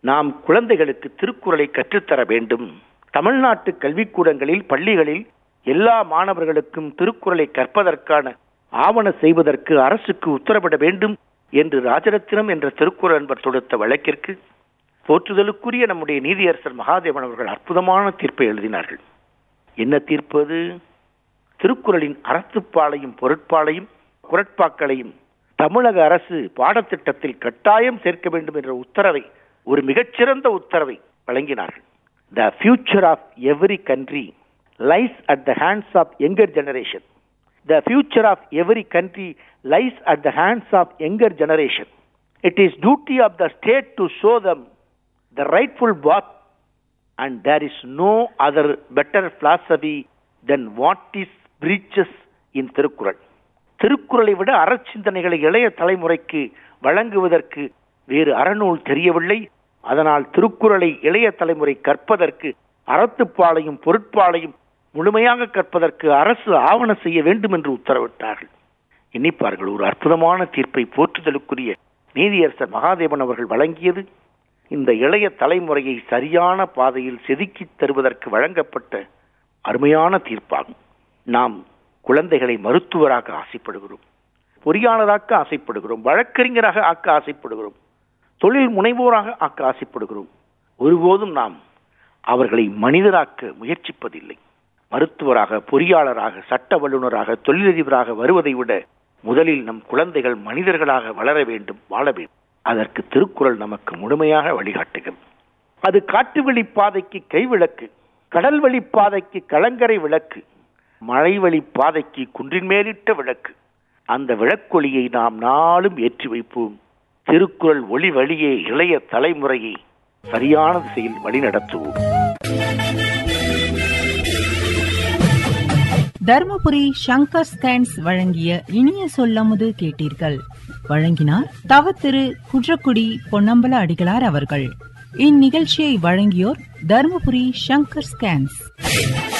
நாம் குழந்தைகளுக்கு திருக்குறளை கற்றுத்தர வேண்டும் தமிழ்நாட்டு கல்விக்கூடங்களில் பள்ளிகளில் எல்லா மாணவர்களுக்கும் திருக்குறளை கற்பதற்கான ஆவண செய்வதற்கு அரசுக்கு உத்தரவிட வேண்டும் என்று ராஜரத்தினம் என்ற திருக்குறள் என்பர் தொடுத்த வழக்கிற்கு போற்றுதலுக்குரிய நம்முடைய நீதியரசர் மகாதேவன் அவர்கள் அற்புதமான தீர்ப்பை எழுதினார்கள் என்ன தீர்ப்பு அது திருக்குறளின் அறத்துப்பாலையும் பொருட்பாலையும் குரட்பாக்களையும் தமிழக அரசு பாடத்திட்டத்தில் கட்டாயம் சேர்க்க வேண்டும் என்ற உத்தரவை ஒரு மிகச்சிறந்த உத்தரவை வழங்கினார்கள் the future of every country lies at the hands of younger generation the future of every country lies at the hands of younger generation it is duty of the state to show them the rightful path and there is no other better philosophy than what is preaches in Thirukkural திருக்குறளை விட அறச்சிந்தனைகளை இளைய தலைமுறைக்கு வழங்குவதற்கு வேறு அறநூல் தெரியவில்லை அதனால் திருக்குறளை இளைய தலைமுறை கற்பதற்கு அறத்துப்பாலையும் பொருட்பாலையும் முழுமையாக கற்பதற்கு அரசு ஆவண செய்ய வேண்டும் என்று உத்தரவிட்டார்கள் எண்ணிப்பார்கள் ஒரு அற்புதமான தீர்ப்பை போற்றுதலுக்குரிய நீதியரசர் மகாதேவன் அவர்கள் வழங்கியது இந்த இளைய தலைமுறையை சரியான பாதையில் செதுக்கித் தருவதற்கு வழங்கப்பட்ட அருமையான தீர்ப்பாகும் நாம் குழந்தைகளை மருத்துவராக ஆசைப்படுகிறோம் பொறியாளராக்க ஆசைப்படுகிறோம் வழக்கறிஞராக ஆக்க ஆசைப்படுகிறோம் தொழில் முனைவோராக ஆக்க ஆசைப்படுகிறோம் ஒருபோதும் நாம் அவர்களை மனிதராக்க முயற்சிப்பதில்லை மருத்துவராக பொறியாளராக சட்ட வல்லுநராக தொழிலதிபராக வருவதை விட முதலில் நம் குழந்தைகள் மனிதர்களாக வளர வேண்டும் வாழ வேண்டும் அதற்கு திருக்குறள் நமக்கு முழுமையாக வழிகாட்டுகிறது அது காட்டு வழி பாதைக்கு கைவிளக்கு கடல் வழி பாதைக்கு கலங்கரை விளக்கு மழை வழி பாதைக்கு குன்றின் மேலிட்ட விளக்கு அந்த விளக்கொளியை நாம் நாளும் ஏற்றி வைப்போம் திருக்குறள் ஒளி வழியே இளைய தலைமுறையை சரியான திசையில் வழிநடத்துவோம் தர்மபுரி சங்கர் ஸ்கேன்ஸ் வழங்கிய இனிய சொல்லமுது கேட்டீர்கள் வழங்கினார் தவ திரு குன்றக்குடி பொன்னம்பல அடிகளார் அவர்கள் இந்நிகழ்ச்சியை வழங்கியோர் தர்மபுரி சங்கர் ஸ்கேன்ஸ்